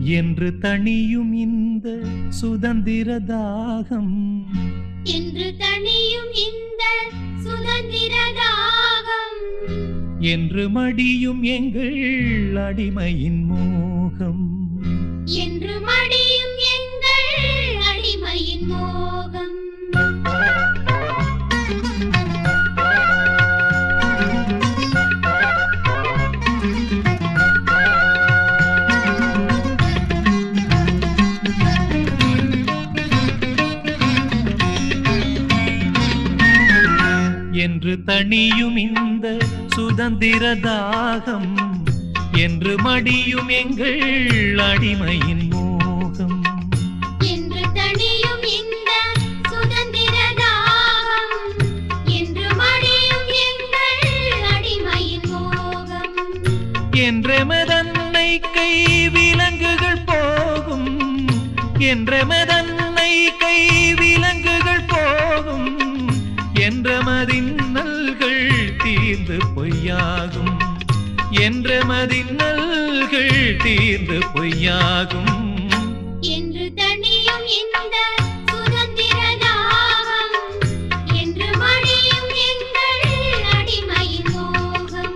என்று தணியும் இந்த சுதந்திர தாகம் என்று தணியும் இந்த சுதந்திர தாகம் என்று மடியும் எங்கள் அடிமையின் மோகம் என்று மடியும் எங்கள் அடிமையின் மோகம் என்று தணியும் இந்த சுதந்திர தாகம் என்று மடியும் எங்கள் அடிமையின் மோகம் என்று தணியும் இந்த சுதந்திர தாகம் என்று மடியும் எங்கள் அடிமையின் மோகம் என்றெமதன்னை கை விலங்குகள் போகும் என்றெமதன்னை கை விலங்குகள் போகும் என்றமதின்னல்கள் தீர்ந்து பொய்யாகும் என்றமதின்னல்கள் தீர்ந்து பொய்யாகும் என்று தணியும் இந்த சுதந்திர தாகம் என்று மடியும் எங்கள் அடிமையின் மோகம்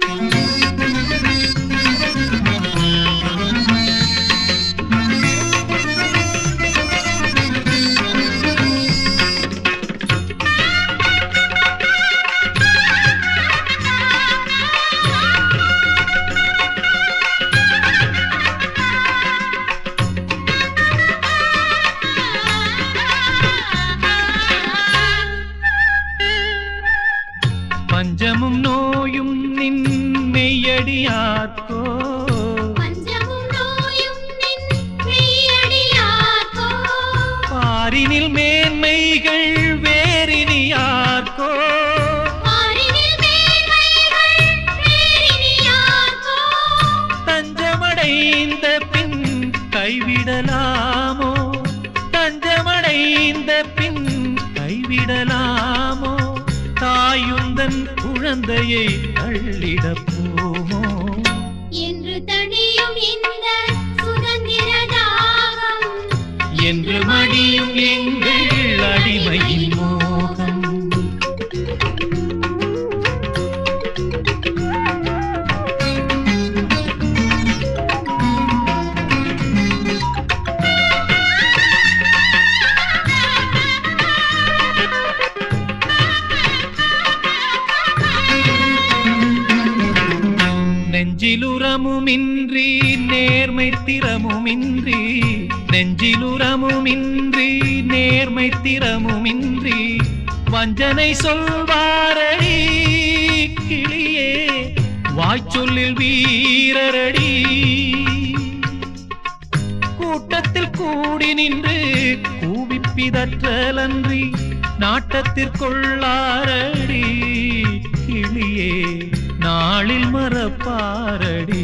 பஞ்சமும் நோயும் நின் மெய்யடியார்க்கோ பஞ்சமும் நோயும் நின் மெய்யடியார்க்கோ பாரினில் மேன்மைகள் வேறினியார்க்கோ பாரினில் மேன்மைகள் பேரினியார்க்கோ தஞ்சமடைந்த பின் கைவிடலாமோ தஞ்சமடைந்த பின் கைவிடலாமோ தாயுந்தன் குழந்தையை தள்ளிடப் போமோ என்று தணியும் இந்த சுதந்திர தாகம் என்று மடியும் எங்கள் அடிமையின் மோகம் நெஞ்சிலுரமுமின்றி நேர்மை திறமுமின்றி நெஞ்சிலுரமுமின்றி நேர்மை திறமுமின்றி வஞ்சனை சொல்வாரடி கிளியே வாய்ச்சொல்லில் வீரரடி கூட்டத்தில் கூடி நின்று கூவி பிதற்றலன்றி நாட்டத்திற்கொள்ளாரடி கிளியே நாளில் மறப்பாரடி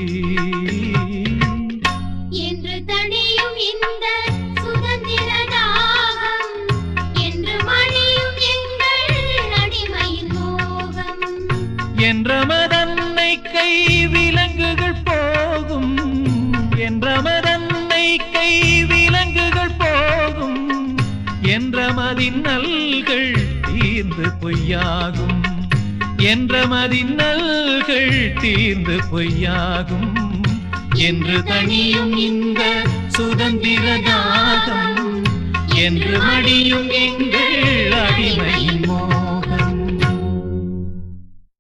என்று தணியும் இந்த சுதந்திர தாகம் என்று மடியும் எங்கள் அடிமையின் மோகம் என்றமதன்னை கை விலங்குகள் போகும் என்றமதன்னை கை விலங்குகள் போகும் என்றமதின் நல்கள் தீர்ந்து பொய்யாகும் என்றமதின் நல்கள் தீர்ந்து பொய்யாகும் என்று தனியும் இந்த சுதந்திர தாகம் என்று மடியும் எங்கள் அடிமையின்